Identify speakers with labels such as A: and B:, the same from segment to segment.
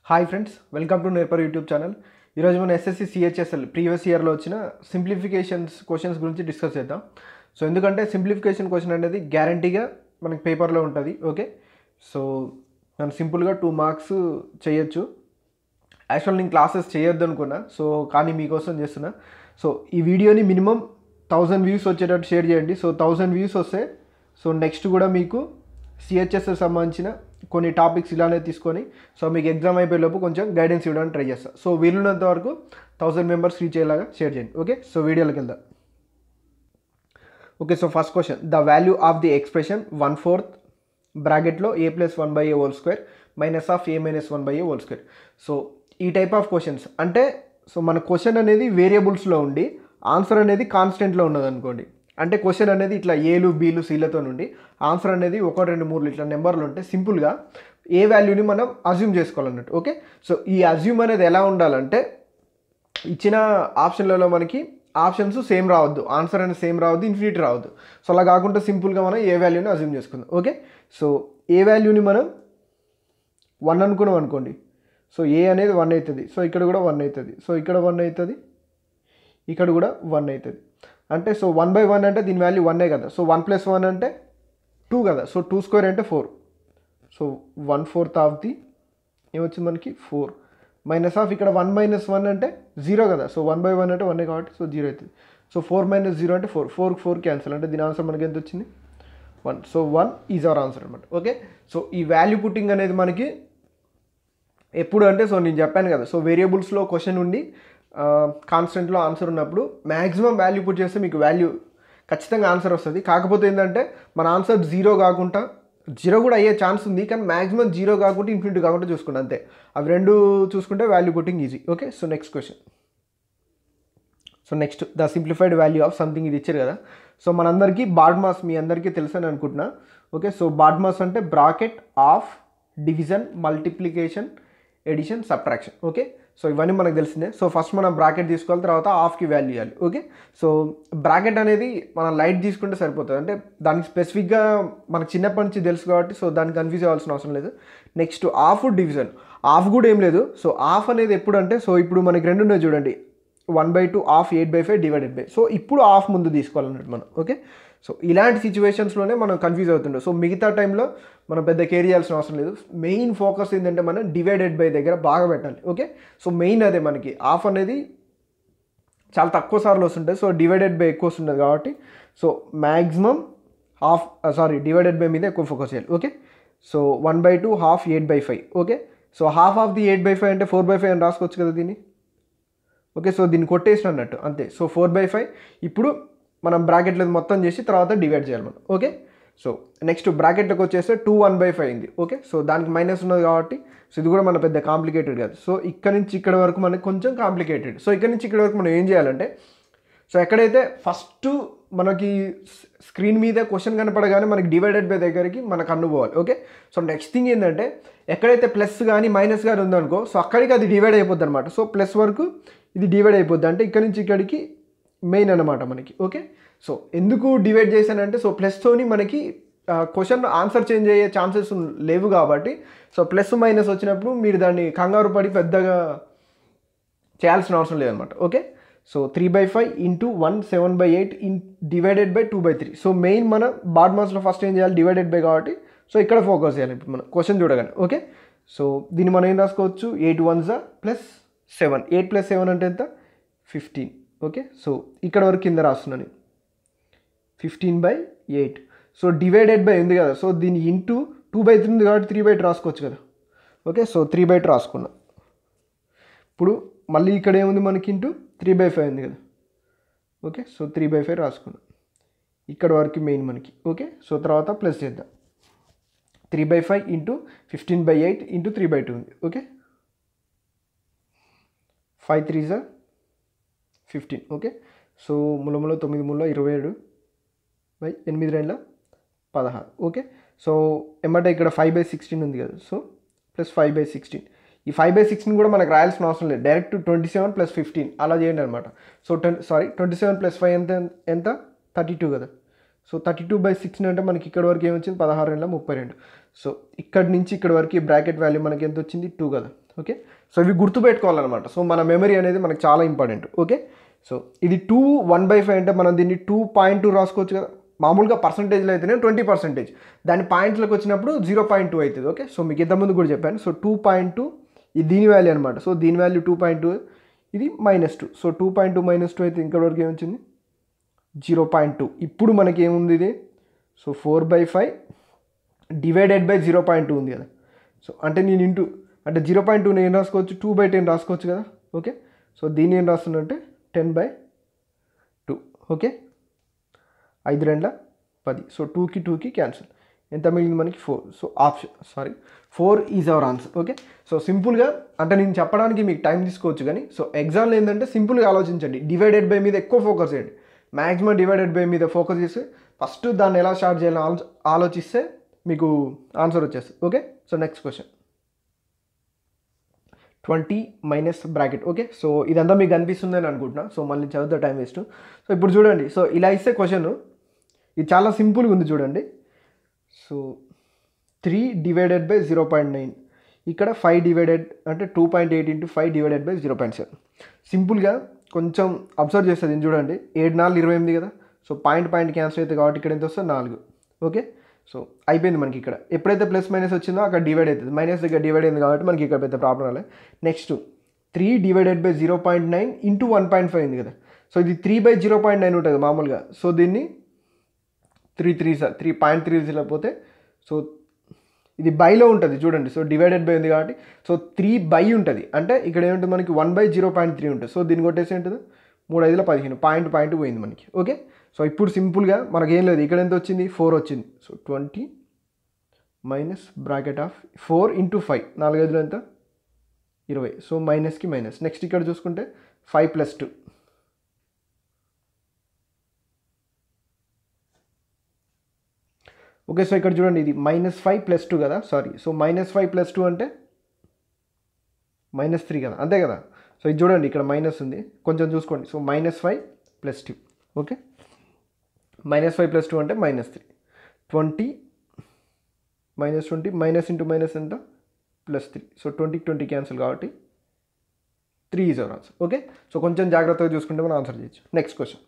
A: hi friends welcome to నేర్పర్ YouTube channel ఈరోజు మనం ఎస్ఎస్సి సిహెచ్ఎస్ఎల్ ప్రీవియస్ ఇయర్లో వచ్చిన సింప్లిఫికేషన్స్ క్వశ్చన్స్ గురించి డిస్కస్ చేద్దాం సో ఎందుకంటే సింప్లిఫికేషన్ క్వశ్చన్ అనేది గ్యారంటీగా మనకి పేపర్లో ఉంటుంది ఓకే సో మనం సింపుల్గా టూ మార్క్స్ చేయొచ్చు యాక్చువల్ నేను క్లాసెస్ చేయొద్దు అనుకున్నా సో కానీ మీకోసం చేస్తున్నా సో ఈ వీడియోని మినిమం థౌజండ్ వ్యూస్ వచ్చేటట్టు షేర్ చేయండి సో థౌజండ్ వ్యూస్ వస్తే సో నెక్స్ట్ కూడా మీకు సిహెచ్ఎస్ సంబంధించిన కొన్ని టాపిక్స్ ఇలానే తీసుకొని సో మీకు ఎగ్జామ్ అయిపోయేలోపు కొంచెం గైడెన్స్ ఇవ్వడానికి ట్రై చేస్తాను సో వీలున్నంత వరకు థౌజండ్ మెంబర్స్ రీచ్ అయ్యేలాగా షేర్ చేయండి ఓకే సో వీడియోలోకి వెళ్దాం okay so first question the value of the expression one fourth బ్రాకెట్లో A plus one by A whole square minus of A minus one by A whole square so ఈ type of questions అంటే so మన question అనేది వేరియబుల్స్లో ఉండి answer అనేది కాన్స్టెంట్లో ఉన్నది అనుకోండి అంటే క్వశ్చన్ అనేది ఇట్లా ఏలు బీలు సీలతో నుండి ఆన్సర్ అనేది ఒక రెండు మూడు ఇట్లా నెంబర్లు ఉంటే సింపుల్గా ఏ వాల్యూని మనం అజ్యూమ్ చేసుకోవాలన్నట్టు ఓకే సో ఈ అజ్యూమ్ అనేది ఎలా ఉండాలంటే ఇచ్చిన ఆప్షన్లలో మనకి ఆప్షన్స్ సేమ్ రావద్దు ఆన్సర్ అనేది సేమ్ రావద్దు ఇన్ఫినిటీ రావద్దు సో అలా కాకుండా సింపుల్గా మనం ఏ వాల్యూని అజ్యూమ్ చేసుకుందాం ఓకే సో ఏ వాల్యూని మనం వన్ అనుకున్నాం అనుకోండి సో ఏ అనేది వన్ అవుతుంది సో ఇక్కడ కూడా వన్ అవుతుంది సో ఇక్కడ వన్ అవుతుంది ఇక్కడ కూడా వన్ అవుతుంది అంటే సో వన్ బై వన్ అంటే దీని వాల్యూ వన్నే కదా సో వన్ ప్లస్ వన్ అంటే టూ కదా సో టూ స్క్వేర్ అంటే four so one fourth of the ఏమొచ్చింది మనకి ఫోర్ మైనస్ ఆఫ్ ఇక్కడ వన్ మైనస్ వన్ అంటే జీరో కదా సో వన్ బై వన్ అంటే వన్ కాబట్టి సో జీరో అవుతుంది సో ఫోర్ మైనస్ జీరో అంటే ఫోర్ ఫోర్ ఫోర్ క్యాన్సల్ అంటే దీని ఆన్సర్ మనకి ఎంత వచ్చింది one so one is our answer అనమాట ఓకే సో ఈ వాల్యూ పుట్టింగ్ అనేది మనకి ఎప్పుడు అంటే సో నేను చెప్పాను కదా సో వేరియబుల్స్లో క్వశ్చన్ ఉండి కాన్స్టెంట్లో ఆన్సర్ ఉన్నప్పుడు మ్యాక్సిమం వాల్యూ పుట్ చేస్తే మీకు వాల్యూ ఖచ్చితంగా ఆన్సర్ వస్తుంది కాకపోతే ఏంటంటే మన ఆన్సర్ జీరో కాకుండా జీరో కూడా అయ్యే ఛాన్స్ ఉంది కానీ మ్యాక్సిమం జీరో కాకుండా ఇన్ఫినిటీ కాకుండా చూసుకుంటే అంతే అవి రెండు చూసుకుంటే value putting easy okay so next question so next the simplified value of something ఇది ఇచ్చారు కదా సో మనందరికీ బాడ్మాస్ మీ అందరికీ తెలుసు అని అనుకుంటున్నా ఓకే సో బాడ్మాస్ అంటే bracket of division multiplication addition subtraction okay so ఇవన్నీ మనకు తెలిసిందే సో ఫస్ట్ మనం బ్రాకెట్ తీసుకోవాలి తర్వాత హాఫ్కి వాల్యూ ఇవ్వాలి ఓకే సో బ్రాకెట్ అనేది మనం లైట్ తీసుకుంటే సరిపోతుంది అంటే దానికి స్పెసిఫిక్గా మనకు చిన్నప్పటి నుంచి తెలుసు కాబట్టి సో దాన్ని కన్ఫ్యూజ్ అవ్వాల్సిన అవసరం లేదు నెక్స్ట్ హాఫ్ డివిజన్ హాఫ్ కూడా ఏం లేదు సో హాఫ్ అనేది ఎప్పుడు అంటే సో ఇప్పుడు మనకి రెండు ఉన్నాయి చూడండి one by two half eight by five divided by so ఇప్పుడు హాఫ్ ముందు తీసుకోవాలన్నట్టు మనం ఓకే సో ఇలాంటి సిచ్యువేషన్స్లోనే మనం కన్ఫ్యూజ్ అవుతుండే సో మిగతా టైంలో మనం పెద్ద కేర్ చేయాల్సిన అవసరం లేదు మెయిన్ ఫోకస్ ఏంటంటే మనం డివైడెడ్ బై దగ్గర బాగా పెట్టాలి ఓకే సో మెయిన్ అదే మనకి హాఫ్ అనేది చాలా తక్కువ సార్లు వస్తుంటాయి సో డివైడెడ్ బై ఎక్కువ వస్తుంటుంది కాబట్టి so maximum half sorry divided by మీద ఎక్కువ ఫోకస్ చేయాలి okay so one by two half eight by five okay so half of the eight by five అంటే ఫోర్ బై ఫైవ్ అని రాసుకోవచ్చు కదా దీన్ని ఓకే సో దీన్ని కొట్టేసిన అన్నట్టు అంతే సో ఫోర్ బై ఫైవ్ ఇప్పుడు మనం బ్రాకెట్లో మొత్తం చేసి తర్వాత డివైడ్ చేయాలి మనం ఓకే సో నెక్స్ట్ బ్రాకెట్లోకి వచ్చేస్తే టూ వన్ బై ఫైవ్ అయింది ఓకే సో దానికి మైనస్ ఉన్నది కాబట్టి సో ఇది కూడా మన పెద్ద కాంప్లికేటెడ్ కాదు సో ఇక్కడ నుంచి ఇక్కడ వరకు మనకి కొంచెం కాంప్లికేటెడ్ సో ఇక్కడ నుంచి ఇక్కడ వరకు మనం ఏం చేయాలంటే సో ఎక్కడైతే ఫస్ట్ మనకి స్క్రీన్ మీద క్వశ్చన్ కనపడగానే మనకి డివైడెడ్ బై దగ్గరికి మనకు అనుభవాలి ఓకే సో నెక్స్ట్ థింగ్ ఏంటంటే ఎక్కడైతే ప్లస్ కానీ మైనస్ కానీ ఉందనుకో సో అక్కడికి అది డివైడ్ అయిపోద్ది అనమాట సో ప్లస్ వరకు ఇది డివైడ్ అయిపోద్ది అంటే ఇక్కడ నుంచి ఇక్కడికి మెయిన్ అనమాట మనకి ఓకే సో ఎందుకు డివైడ్ చేశానంటే సో ప్లస్తోని మనకి క్వశ్చన్ ఆన్సర్ చేంజ్ అయ్యే ఛాన్సెస్ లేవు కాబట్టి సో ప్లస్ మైనస్ వచ్చినప్పుడు మీరు దాన్ని కంగారు పడి పెద్దగా చేయాల్సిన అవసరం లేదనమాట okay so three by five into one seven by eight in divided by two by three so main మన బాడ్మాస్లో ఫస్ట్ ఏం చేయాలి డివైడెడ్ బై కాబట్టి సో ఇక్కడ ఫోకస్ చేయాలి ఇప్పుడు మనం క్వశ్చన్ చూడగానే ఓకే సో దీన్ని మనం ఏం రాసుకోవచ్చు ఎయిట్ వన్ జా plus seven eight plus seven అంటే ఎంత ఫిఫ్టీన్ ఓకే సో ఇక్కడ వరకు కింద రాస్తున్నాను fifteen by eight so divided by ఉంది కదా సో దీన్ని ఇంటూ టూ బై త్రీ ఉంది కాబట్టి త్రీ బై టూ రాసుకోవచ్చు కదా okay so three by two రాసుకున్నా ఇప్పుడు మళ్ళీ ఇక్కడ ఏముంది మనకి ఇంటూ త్రీ బై ఫైవ్ ఉంది కదా okay so three by five రాసుకున్నాం ఇక్కడ వరకు మెయిన్ మనకి ఓకే సో తర్వాత ప్లస్ చేద్దాం three by five into fifteen by eight into three by two ఉంది ఓకే ఫైవ్ త్రీ జా ఫిఫ్టీన్ ఓకే సో ములములో తొమ్మిది ముళ్ళ ఇరవై ఏడు బై ఎనిమిది రెండుల పదహారు ఓకే సో ఎమ్మటే ఇక్కడ ఫైవ్ బై సిక్స్టీన్ ఉంది కదా so plus five by sixteen ఈ ఫైవ్ బై సిక్స్టీన్ కూడా మనకు రాయాల్సిన అవసరం లేదు direct twenty seven plus fifteen అలా చేయండి అనమాట so ten sorry twenty seven plus five ఎంత ఎంత థర్టీ టూ కదా so thirty two by sixteen అంటే మనకి ఇక్కడ వరకు ఏమొచ్చింది పదహారు రెండుల ముప్పై రెండు సో ఇక్కడ నుంచి ఇక్కడ వరకు ఈ బ్రాకెట్ వాల్యూ మనకి ఎంత వచ్చింది టూ కదా ఓకే సో ఇవి గుర్తుపెట్టుకోవాలన్నమాట సో మన మెమరీ అనేది మనకు చాలా ఇంపార్టెంట్ ఓకే సో ఇది టూ వన్ బై ఫైవ్ అంటే మనం దీన్ని టూ పాయింట్ టూ రాసుకోవచ్చు కదా మామూలుగా పర్సంటేజ్లో అయితేనే ట్వంటీ పర్సెంటేజ్ దాని పాయింట్లకు వచ్చినప్పుడు జీరో పాయింట్ టూ అవుతుంది ఓకే సో మీకు ఇంతకుముందు కూడా చెప్పాను సో టూ పాయింట్ టూ ఇది దీని వాల్యూ అనమాట సో దీని వాల్యూ టూ పాయింట్ టూ ఇది minus two so two point two minus two అయితే ఇంకా వరకు ఏమొచ్చింది జీరో పాయింట్ టూ ఇప్పుడు మనకి ఏముంది ఇది so four by five divided by zero point two ఉంది కదా సో అంటే నేను ఇంటూ అంటే జీరో పాయింట్ టూని ఏం రాసుకోవచ్చు టూ బై టెన్ రాసుకోవచ్చు కదా ఓకే సో దీన్ని ఏం రాస్తున్నంటే టెన్ బై టూ ఓకే ఐదు రెండ్ల పది సో టూకి టూకి క్యాన్సిల్ ఎంత మిగిలింది మనకి four so option sorry four is our answer okay so సింపుల్గా అంటే నేను చెప్పడానికి మీకు టైం తీసుకోవచ్చు కానీ సో ఎగ్జామ్లో ఏంటంటే సింపుల్గా ఆలోచించండి డివైడెడ్ బై మీద ఎక్కువ ఫోకస్ చేయండి మ్యాక్సిమం డివైడెడ్ బై మీద ఫోకస్ చేసి ఫస్ట్ దాన్ని ఎలా స్టార్ట్ చేయాలని ఆలో ఆలోచిస్తే మీకు ఆన్సర్ వచ్చేస్తుంది okay so next question twenty minus bracket okay so ఇదంతా మీకు కనిపిస్తుందని అనుకుంటున్నా సో మళ్ళీ చదివితే టైం వేస్ట్ సో ఇప్పుడు చూడండి సో ఇలా ఇస్తే క్వశ్చన్ ఇది చాలా సింపుల్గా ఉంది చూడండి so three divided by zero point nine ఇక్కడ ఫైవ్ డివైడెడ్ అంటే two point eight into five divided by zero point seven సింపుల్గా కొంచెం అబ్జర్వ్ చేస్తుంది ఇది చూడండి ఏడు నాలుగు ఇరవై ఎనిమిది కదా సో పాయింట్ పాయింట్ క్యాన్సిల్ అవుతుంది కాబట్టి ఇక్కడ ఎంత వస్తుంది నాలుగు ఓకే సో అయిపోయింది మనకి ఇక్కడ ఎప్పుడైతే ప్లస్ మైనస్ వచ్చిందో అక్కడ డివైడ్ అవుతుంది మైనస్ దగ్గర డివైడ్ అయింది కాబట్టి మనకి ఇక్కడ పెద్ద ప్రాబ్లం రాలేదు next three divided by zero point nine into one point five ఉంది కదా సో ఇది three by zero point nine ఉంటుంది మామూలుగా సో దీన్ని త్రీ త్రీ సార్ త్రీ పాయింట్ త్రీ లేకపోతే సో ఇది బైలో ఉంటుంది చూడండి సో డివైడెడ్ బై ఉంది కాబట్టి సో త్రీ బై ఉంటుంది అంటే ఇక్కడ ఏముంటుంది మనకి one by zero point three ఉంటుంది సో దీన్ని కొట్టేసి ఉంటుంది మూడు ఐదులో పదిహేను పాయింట్ పాయింట్ పోయింది మనకి ఓకే సో ఇప్పుడు సింపుల్గా మనకి ఏం లేదు ఇక్కడ ఎంత వచ్చింది ఫోర్ వచ్చింది so twenty minus bracket of four into five నాలుగైదులో ఎంత ఇరవై సో మైనస్కి మైనస్ నెక్స్ట్ ఇక్కడ చూసుకుంటే five plus two okay so ఇక్కడ చూడండి ఇది మైనస్ ఫైవ్ ప్లస్ టూ కదా sorry so minus five plus two అంటే మైనస్ త్రీ కదా అంతే కదా సో ఇది చూడండి ఇక్కడ మైనస్ ఉంది కొంచెం చూసుకోండి so minus five plus two okay minus five plus two అంటే minus three twenty minus twenty minus into minus ఎంత ప్లస్ త్రీ సో ట్వంటీకి ట్వంటీ క్యాన్సిల్ కాబట్టి three is our answer okay so కొంచెం జాగ్రత్తగా చూసుకుంటే మనం ఆన్సర్ చేయొచ్చు next question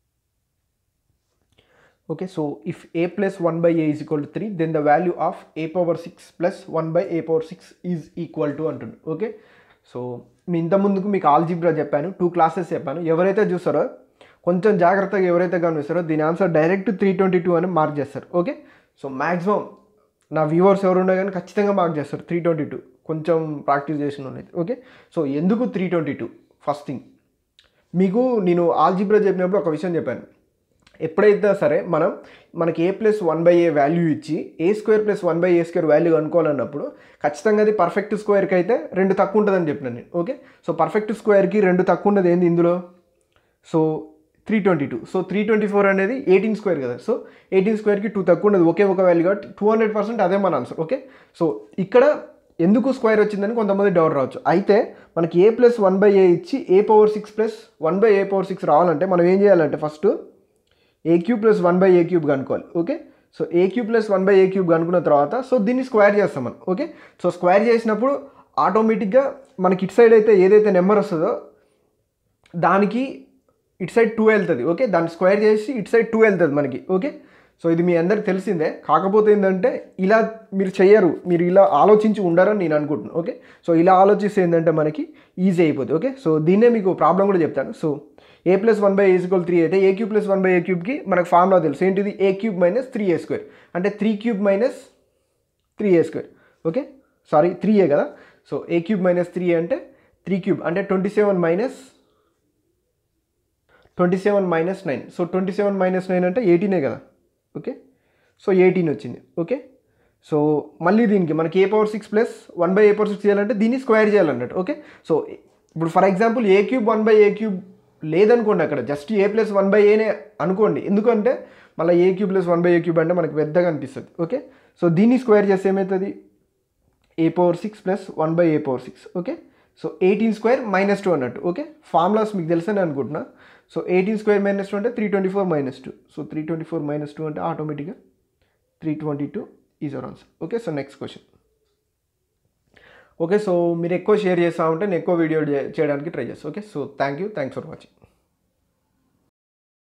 A: okay so if a plus one by a is equal to three then the value of a power six plus one by a power six is equal to అంటుంది okay so మీ ఇంత ముందుకు మీకు algebra చెప్పాను two classes చెప్పాను ఎవరైతే చూస్తారో కొంచెం జాగ్రత్తగా ఎవరైతే గమనిస్తారో దీని answer direct three twenty two అని మార్క్ చేస్తారు ఓకే సో మ్యాక్సిమం నా వ్యూవర్స్ ఎవరు ఉన్నా కానీ ఖచ్చితంగా మార్క్ చేస్తారు త్రీ ట్వంటీ టూ కొంచెం ప్రాక్టీస్ చేసిన వాళ్ళైతే ఓకే సో ఎందుకు three twenty two first thing మీకు నేను ఆల్జిబ్రా చెప్పినప్పుడు ఒక విషయం చెప్పాను ఎప్పుడైతే సరే మనం మనకి a plus one by a value ఇచ్చి a square plus one by a square value అనుకోవాలన్నప్పుడు ఖచ్చితంగా అది పర్ఫెక్ట్ స్క్వేర్కి అయితే రెండు తక్కువ ఉంటుందని చెప్పినాను నేను ఓకే సో పర్ఫెక్ట్ స్క్వేర్కి రెండు తక్కువ ఉన్నది ఏంది ఇందులో so three twenty two so three twenty four అనేది ఎయిటీన్ స్క్వేర్ కదా సో ఎయిటీన్ స్క్వేర్కి టూ తక్కువ ఉన్నది ఒకే ఒక వాల్యూ కాబట్టి టూ హండ్రెడ్ పర్సెంట్ అదే మన ఆన్సర్ ఓకే సో ఇక్కడ ఎందుకు స్క్వేర్ వచ్చిందని కొంతమంది డౌట్ రావచ్చు అయితే మనకి a plus one by a ఇచ్చి a power six plus one by a power six రావాలంటే మనం ఏం చేయాలంటే first a cube plus one by a cube కనుక్కోవాలి okay so a cube plus one by a cube కనుక్కున్న తర్వాత so దీన్ని square చేస్తాం మనం ఓకే సో స్క్వేర్ చేసినప్పుడు ఆటోమేటిక్గా మనకి ఇటు సైడ్ అయితే ఏదైతే నెంబర్ వస్తుందో దానికి ఇటు సైడ్ టూ వెళ్తుంది ఓకే దాన్ని స్క్వేర్ చేసి ఇటు సైడ్ టూ వెళ్తుంది మనకి ఓకే సో ఇది మీ అందరికి తెలిసిందే కాకపోతే ఏంటంటే ఇలా మీరు చెయ్యరు మీరు ఇలా ఆలోచించి ఉండరని నేను అనుకుంటున్నాను ఓకే సో ఇలా ఆలోచిస్తే ఏంటంటే మనకి ఈజీ అయిపోతుంది ఓకే సో దీన్నే మీకు ప్రాబ్లం కూడా చెప్తాను so a plus one by a equal three అయితే a cube plus one by a క్యూబ్కి మనకు ఫార్ములా తెలుసు ఏంటిది a cube minus three a square అంటే three cube minus three a square okay sorry three a కదా so a cube minus three అంటే three cube అంటే twenty seven minus twenty seven minus nine so twenty seven minus nine అంటే ఎయిటీనే కదా okay so eighteen వచ్చింది okay so మళ్ళీ దీనికి మనకి a power six plus one by a power six చేయాలంటే దీన్ని స్క్వేర్ చేయాలన్నట్టు ఓకే సో ఇప్పుడు for example a cube one by a cube లేదనుకోండి అక్కడ just a plus one by ఏనే అనుకోండి ఎందుకంటే మళ్ళీ a cube plus one by a cube అంటే మనకు పెద్దగా అనిపిస్తుంది ఓకే సో దీన్ని స్క్వేర్ చేస్తే ఏమవుతుంది a power six plus one by a power six okay so eighteen square minus two అన్నట్టు ఓకే ఫార్ములాస్ మీకు తెలుసని అనుకుంటున్నా so eighteen square minus two అంటే three twenty four minus two so three twenty four minus two అంటే ఆటోమేటిక్గా three twenty two is our answer okay so next question okay so మీరు ఎక్కువ share చేస్తూ ఉంటే నేను ఎక్కువ వీడియో చేయడానికి ట్రై చేస్తాను okay so thank you thanks for watching